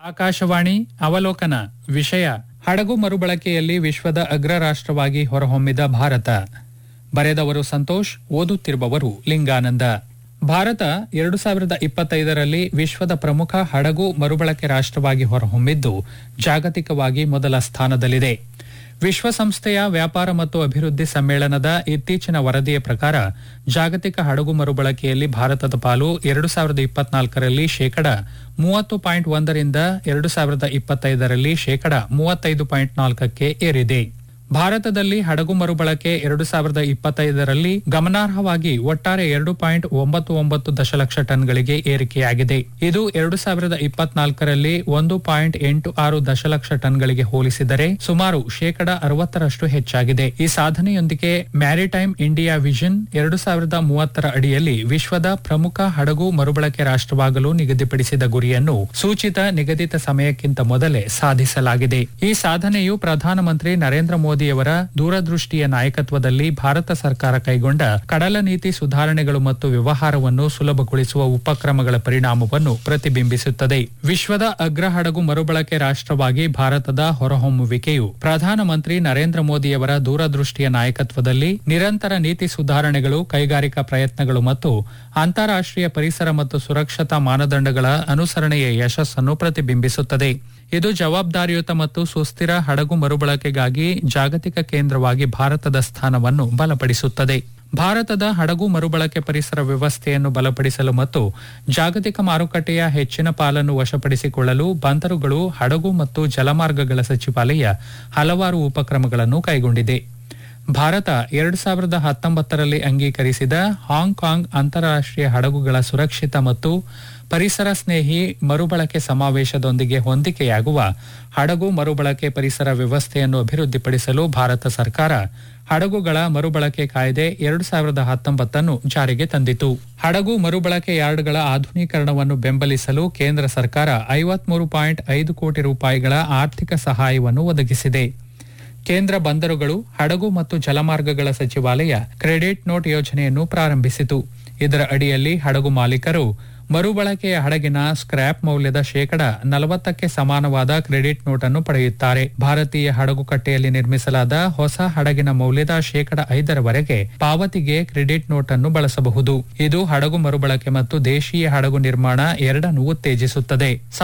ಆಕಾಶವಾಣಿ ಅವಲೋಕನ ವಿಷಯ ಹಡಗು ಮರುಬಳಕೆಯಲ್ಲಿ ವಿಶ್ವದ ಅಗ್ರ ರಾಷ್ಟ್ರವಾಗಿ ಹೊರಹೊಮ್ಮಿದ ಭಾರತ ಬರೆದವರು ಸಂತೋಷ್ ಓದುತ್ತಿರುವವರು ಲಿಂಗಾನಂದ ಭಾರತ ಎರಡು ಸಾವಿರದ ಇಪ್ಪತ್ತೈದರಲ್ಲಿ ವಿಶ್ವದ ಪ್ರಮುಖ ಹಡಗು ಮರುಬಳಕೆ ರಾಷ್ಟ್ರವಾಗಿ ಹೊರಹೊಮ್ಮಿದ್ದು ಜಾಗತಿಕವಾಗಿ ಮೊದಲ ಸ್ಥಾನದಲ್ಲಿದೆ ವಿಶ್ವಸಂಸ್ಥೆಯ ವ್ಯಾಪಾರ ಮತ್ತು ಅಭಿವೃದ್ಧಿ ಸಮ್ಮೇಳನದ ಇತ್ತೀಚಿನ ವರದಿಯ ಪ್ರಕಾರ ಜಾಗತಿಕ ಹಡಗು ಮರುಬಳಕೆಯಲ್ಲಿ ಭಾರತದ ಪಾಲು ಎರಡು ಸಾವಿರದ ಇಪ್ಪತ್ನಾಲ್ಕರಲ್ಲಿ ಶೇಕಡ ಮೂವತ್ತು ಪಾಯಿಂಟ್ ಒಂದರಿಂದ ಎರಡು ಸಾವಿರದ ಇಪ್ಪತ್ತೈದರಲ್ಲಿ ಶೇಕಡ ಮೂವತ್ತೈದು ಪಾಯಿಂಟ್ ನಾಲ್ಕಕ್ಕೆ ಏರಿದೆ ಭಾರತದಲ್ಲಿ ಹಡಗು ಮರುಬಳಕೆ ಎರಡು ಸಾವಿರದ ಇಪ್ಪತ್ತೈದರಲ್ಲಿ ಗಮನಾರ್ಹವಾಗಿ ಒಟ್ಟಾರೆ ಎರಡು ಪಾಯಿಂಟ್ ಒಂಬತ್ತು ಒಂಬತ್ತು ದಶಲಕ್ಷ ಟನ್ಗಳಿಗೆ ಏರಿಕೆಯಾಗಿದೆ ಇದು ಎರಡು ಸಾವಿರದ ಇಪ್ಪತ್ನಾಲ್ಕರಲ್ಲಿ ಒಂದು ಪಾಯಿಂಟ್ ಎಂಟು ಆರು ದಶಲಕ್ಷ ಟನ್ಗಳಿಗೆ ಹೋಲಿಸಿದರೆ ಸುಮಾರು ಶೇಕಡ ಅರವತ್ತರಷ್ಟು ಹೆಚ್ಚಾಗಿದೆ ಈ ಸಾಧನೆಯೊಂದಿಗೆ ಮ್ಯಾರಿಟೈಮ್ ಇಂಡಿಯಾ ವಿಷನ್ ಎರಡು ಸಾವಿರದ ಮೂವತ್ತರ ಅಡಿಯಲ್ಲಿ ವಿಶ್ವದ ಪ್ರಮುಖ ಹಡಗು ಮರುಬಳಕೆ ರಾಷ್ಟ್ರವಾಗಲು ನಿಗದಿಪಡಿಸಿದ ಗುರಿಯನ್ನು ಸೂಚಿತ ನಿಗದಿತ ಸಮಯಕ್ಕಿಂತ ಮೊದಲೇ ಸಾಧಿಸಲಾಗಿದೆ ಈ ಸಾಧನೆಯು ಪ್ರಧಾನಮಂತ್ರಿ ನರೇಂದ್ರ ಮೋದಿಯವರ ದೂರದೃಷ್ಟಿಯ ನಾಯಕತ್ವದಲ್ಲಿ ಭಾರತ ಸರ್ಕಾರ ಕೈಗೊಂಡ ಕಡಲ ನೀತಿ ಸುಧಾರಣೆಗಳು ಮತ್ತು ವ್ಯವಹಾರವನ್ನು ಸುಲಭಗೊಳಿಸುವ ಉಪಕ್ರಮಗಳ ಪರಿಣಾಮವನ್ನು ಪ್ರತಿಬಿಂಬಿಸುತ್ತದೆ ವಿಶ್ವದ ಅಗ್ರ ಹಡಗು ಮರುಬಳಕೆ ರಾಷ್ಟ್ರವಾಗಿ ಭಾರತದ ಹೊರಹೊಮ್ಮುವಿಕೆಯು ಪ್ರಧಾನಮಂತ್ರಿ ನರೇಂದ್ರ ಮೋದಿಯವರ ದೂರದೃಷ್ಟಿಯ ನಾಯಕತ್ವದಲ್ಲಿ ನಿರಂತರ ನೀತಿ ಸುಧಾರಣೆಗಳು ಕೈಗಾರಿಕಾ ಪ್ರಯತ್ನಗಳು ಮತ್ತು ಅಂತಾರಾಷ್ಟೀಯ ಪರಿಸರ ಮತ್ತು ಸುರಕ್ಷತಾ ಮಾನದಂಡಗಳ ಅನುಸರಣೆಯ ಯಶಸ್ಸನ್ನು ಪ್ರತಿಬಿಂಬಿಸುತ್ತದೆ ಇದು ಜವಾಬ್ದಾರಿಯುತ ಮತ್ತು ಸುಸ್ಥಿರ ಹಡಗು ಮರುಬಳಕೆಗಾಗಿ ಜಾಗತಿಕ ಕೇಂದ್ರವಾಗಿ ಭಾರತದ ಸ್ಥಾನವನ್ನು ಬಲಪಡಿಸುತ್ತದೆ ಭಾರತದ ಹಡಗು ಮರುಬಳಕೆ ಪರಿಸರ ವ್ಯವಸ್ಥೆಯನ್ನು ಬಲಪಡಿಸಲು ಮತ್ತು ಜಾಗತಿಕ ಮಾರುಕಟ್ಟೆಯ ಹೆಚ್ಚಿನ ಪಾಲನ್ನು ವಶಪಡಿಸಿಕೊಳ್ಳಲು ಬಂದರುಗಳು ಹಡಗು ಮತ್ತು ಜಲಮಾರ್ಗಗಳ ಸಚಿವಾಲಯ ಹಲವಾರು ಉಪಕ್ರಮಗಳನ್ನು ಕೈಗೊಂಡಿದೆ ಭಾರತ ಎರಡು ಸಾವಿರದ ಹತ್ತೊಂಬತ್ತರಲ್ಲಿ ಅಂಗೀಕರಿಸಿದ ಹಾಂಗ್ಕಾಂಗ್ ಅಂತಾರಾಷ್ಟೀಯ ಹಡಗುಗಳ ಸುರಕ್ಷಿತ ಮತ್ತು ಪರಿಸರ ಸ್ನೇಹಿ ಮರುಬಳಕೆ ಸಮಾವೇಶದೊಂದಿಗೆ ಹೊಂದಿಕೆಯಾಗುವ ಹಡಗು ಮರುಬಳಕೆ ಪರಿಸರ ವ್ಯವಸ್ಥೆಯನ್ನು ಅಭಿವೃದ್ಧಿಪಡಿಸಲು ಭಾರತ ಸರ್ಕಾರ ಹಡಗುಗಳ ಮರುಬಳಕೆ ಕಾಯ್ದೆ ಎರಡು ಸಾವಿರದ ಹತ್ತೊಂಬತ್ತನ್ನು ಜಾರಿಗೆ ತಂದಿತು ಹಡಗು ಮರುಬಳಕೆ ಯಾರ್ಡ್ಗಳ ಆಧುನೀಕರಣವನ್ನು ಬೆಂಬಲಿಸಲು ಕೇಂದ್ರ ಸರ್ಕಾರ ಐವತ್ಮೂರು ಪಾಯಿಂಟ್ ಐದು ಕೋಟಿ ರೂಪಾಯಿಗಳ ಆರ್ಥಿಕ ಸಹಾಯವನ್ನು ಒದಗಿಸಿದೆ ಕೇಂದ್ರ ಬಂದರುಗಳು ಹಡಗು ಮತ್ತು ಜಲಮಾರ್ಗಗಳ ಸಚಿವಾಲಯ ಕ್ರೆಡಿಟ್ ನೋಟ್ ಯೋಜನೆಯನ್ನು ಪ್ರಾರಂಭಿಸಿತು ಇದರ ಅಡಿಯಲ್ಲಿ ಹಡಗು ಮಾಲೀಕರು ಮರುಬಳಕೆಯ ಹಡಗಿನ ಸ್ಕ್ರ್ಯಾಪ್ ಮೌಲ್ಯದ ಶೇಕಡ ನಲವತ್ತಕ್ಕೆ ಸಮಾನವಾದ ಕ್ರೆಡಿಟ್ ನೋಟ್ ಅನ್ನು ಪಡೆಯುತ್ತಾರೆ ಭಾರತೀಯ ಹಡಗು ಕಟ್ಟೆಯಲ್ಲಿ ನಿರ್ಮಿಸಲಾದ ಹೊಸ ಹಡಗಿನ ಮೌಲ್ಯದ ಶೇಕಡ ಐದರವರೆಗೆ ಪಾವತಿಗೆ ಕ್ರೆಡಿಟ್ ನೋಟ್ ಅನ್ನು ಬಳಸಬಹುದು ಇದು ಹಡಗು ಮರುಬಳಕೆ ಮತ್ತು ದೇಶೀಯ ಹಡಗು ನಿರ್ಮಾಣ ಎರಡನ್ನೂ ಉತ್ತೇಜಿಸುತ್ತದೆ